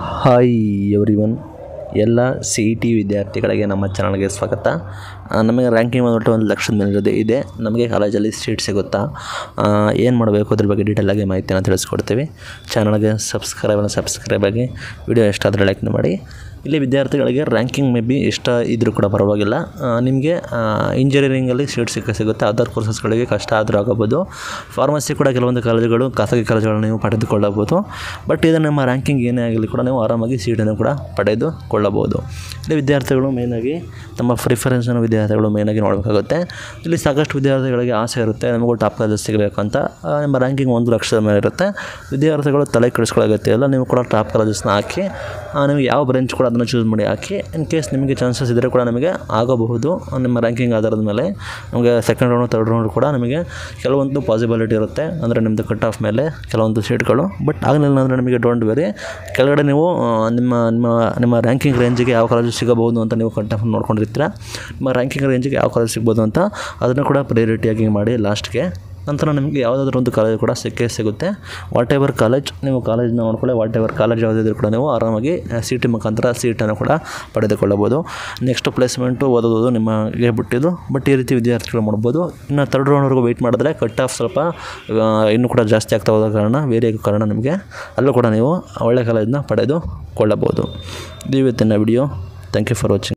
hi everyone ಎಲ್ಲ C E T ವಿದ್ಯಾರ್ಥಿಗಳಿಗೆ ನಮ್ಮ ಚಾನಲ್ಗೆ ಸ್ವಾಗತ ಆ, ನಮಗೆ ರ್ಯಾಂಕಿಂಗ್ ಬಂದ್ಬಿಟ್ಟು ಒಂದು ಲಕ್ಷದ ಮೇಲೆ ಇರೋದು ಇದೆ ನಮಗೆ ಕಾಲೇಜಲ್ಲಿ ಸೀಟ್ ಸಿಗುತ್ತಾ ಏನು ಮಾಡಬೇಕು ಅದ್ರ ಬಗ್ಗೆ ಡೀಟೇಲಾಗಿ ಮಾಹಿತಿಯನ್ನು ತಿಳಿಸ್ಕೊಡ್ತೀವಿ ಚಾನಲ್ಗೆ ಸಬ್ಸ್ಕ್ರೈಬ್ ಸಬ್ಸ್ಕ್ರೈಬ್ ಆಗಿ ವಿಡಿಯೋ ಇಷ್ಟ ಆದರೆ ಲೈಕ್ ಮಾಡಿ ಇಲ್ಲಿ ವಿದ್ಯಾರ್ಥಿಗಳಿಗೆ ರ್ಯಾಂಕಿಂಗ್ ಮೇ ಬಿ ಇಷ್ಟ ಇದ್ದರೂ ಕೂಡ ಪರವಾಗಿಲ್ಲ ಆ, ನಿಮಗೆ ಇಂಜಿನಿಯರಿಂಗಲ್ಲಿ ಸೀಟ್ ಸಿಕ್ಕ ಸಿಗುತ್ತೆ ಅದರ್ ಕೋರ್ಸಸ್ಗಳಿಗೆ ಕಷ್ಟ ಆದರೂ ಆಗಬಹುದು ಫಾರ್ಮಸಿ ಕೂಡ ಕೆಲವೊಂದು ಕಾಲೇಜುಗಳು ಖಾಸಗಿ ಕಾಲೇಜುಗಳನ್ನು ನೀವು ಪಡೆದುಕೊಳ್ಳಬಹುದು ಬಟ್ ಇದು ನಮ್ಮ ರ್ಯಾಂಕಿಂಗ್ ಏನೇ ಆಗಲಿ ಕೂಡ ನೀವು ಆರಾಮಾಗಿ ಸೀಟನ್ನು ಕೂಡ ಪಡೆದುಕೊಳ್ಳಬಹುದು ಇಲ್ಲಿ ವಿದ್ಯಾರ್ಥಿಗಳು ಮೇಯ್ನಾಗಿ ತಮ್ಮ ಪ್ರಿಫರೆನ್ಸನ್ನು ವಿದ್ಯಾರ್ಥಿಗಳು ಮೇಯ್ನಾಗಿ ನೋಡಬೇಕಾಗುತ್ತೆ ಇಲ್ಲಿ ಸಾಕಷ್ಟು ವಿದ್ಯಾರ್ಥಿಗಳಿಗೆ ಆಸೆ ಇರುತ್ತೆ ನಮಗೂ ಟಾಪ್ ಕಾಲೇಜಸ್ ಸಿಗಬೇಕು ಅಂತ ಆ, ನಿಮ್ಮ ರ್ಯಾಂಕಿಂಗ್ ಒಂದು ಲಕ್ಷದ ಮೇಲೆ ಇರುತ್ತೆ ವಿದ್ಯಾರ್ಥಿಗಳು ತಲೆ ಕೆಡಿಸ್ಕೊಳ್ಳೋ ಅಗತ್ಯ ಇಲ್ಲ ನೀವು ಕೂಡ ಟಾಪ್ ಕಾಲೇಜಸ್ನ ಹಾಕಿ ಆ, ನಿಮಗೆ ಯಾವ ಬ್ರೆಂಚ್ ಕೂಡ ಅದನ್ನು ಚೂಸ್ ಮಾಡಿ ಹಾಕಿ ಇನ್ ಕೇಸ್ ನಿಮಗೆ ಚಾನ್ಸಸ್ ಇದ್ದರೆ ಕೂಡ ನಿಮಗೆ ಆಗಬಹುದು ನಿಮ್ಮ ರ್ಯಾಂಕಿಂಗ್ ಆಧಾರದ ಮೇಲೆ ನಮಗೆ ಸೆಕೆಂಡ್ ರೌಂಡ್ ತರ್ಡ್ ರೌಂಡ್ ಕೂಡ ನಿಮಗೆ ಕೆಲವೊಂದು ಪಾಸಿಬಿಲಿಟಿ ಇರುತ್ತೆ ಅಂದರೆ ನಿಮ್ಮದು ಕಟ್ ಆಫ್ ಮೇಲೆ ಕೆಲವೊಂದು ಸೀಟ್ಗಳು ಬಟ್ ಆಗಲಿಲ್ಲ ಅಂದರೆ ನಿಮಗೆ ಡೋಂಟ್ ವೆರಿ ಕೆಳಗಡೆ ನೀವು ಆ, ನಿಮ್ಮ ನಿಮ್ಮ ನಿಮ್ಮ ರ್ಯಾಂಕಿಂಗ್ ರೇಂಜಿಗೆ ಯಾವ ಕಾಲೇಜು ಸಿಗಬಹುದು ಅಂತ ನೀವು ಕಟ್ ಆಫ್ ನೋಡ್ಕೊಂಡಿರ್ತೀರ ನಿಮ್ಮ ರ್ಯಾಂಕಿಂಗ್ ರೇಂಜಿಗೆ ಯಾವ ಕಾಲೇಜ್ ಸಿಗ್ಬೋದು ಅಂತ ಅದನ್ನು ಕೂಡ ಪ್ರಯಾರಿಟಿಯಾಗಿ ಮಾಡಿ ಲಾಸ್ಟ್ಗೆ ನಂತರ ನಿಮಗೆ ಯಾವುದಾದ್ರೂ ಒಂದು ಕಾಲೇಜ್ ಕೂಡ ಸಿಕ್ಕೇ ಸಿಗುತ್ತೆ ವಾಟ್ ಎವರ್ ಕಾಲೇಜ್ ನೀವು ಕಾಲೇಜ್ನ ನೋಡ್ಕೊಳ್ಳಿ ವಾಟ್ ಎವರ್ ಕಾಲೇಜ್ ಯಾವುದಿದ್ರು ಕೂಡ ನೀವು ಆರಾಮಾಗಿ ಸಿ ಟಿ ಮುಖಾಂತರ ಸೀಟನ್ನು ಕೂಡ ಪಡೆದುಕೊಳ್ಳಬಹುದು ನೆಕ್ಸ್ಟ್ ಪ್ಲೇಸ್ಮೆಂಟು ಓದೋದು ನಿಮಗೆ ಬಿಟ್ಟಿದ್ದು ಬಟ್ ಈ ರೀತಿ ವಿದ್ಯಾರ್ಥಿಗಳು ಮಾಡ್ಬೋದು ಇನ್ನು ತರ್ಡ್ ರೌಂಡ್ವರೆಗೂ ವೆಯ್ಟ್ ಮಾಡಿದ್ರೆ ಕಟ್ ಆಫ್ ಸ್ವಲ್ಪ ಆ, ಇನ್ನೂ ಕೂಡ ಜಾಸ್ತಿ ಆಗ್ತಾ ಹೋದ ಕಾರಣ ವೇರಿ ಆಗೋ ಕಾರಣ ನಿಮಗೆ ಅಲ್ಲೂ ಕೂಡ ನೀವು ಒಳ್ಳೆ ಕಾಲೇಜನ್ನ ಪಡೆದುಕೊಳ್ಳಬಹುದು ಇದು ಇವತ್ತಿನ video thank you for watching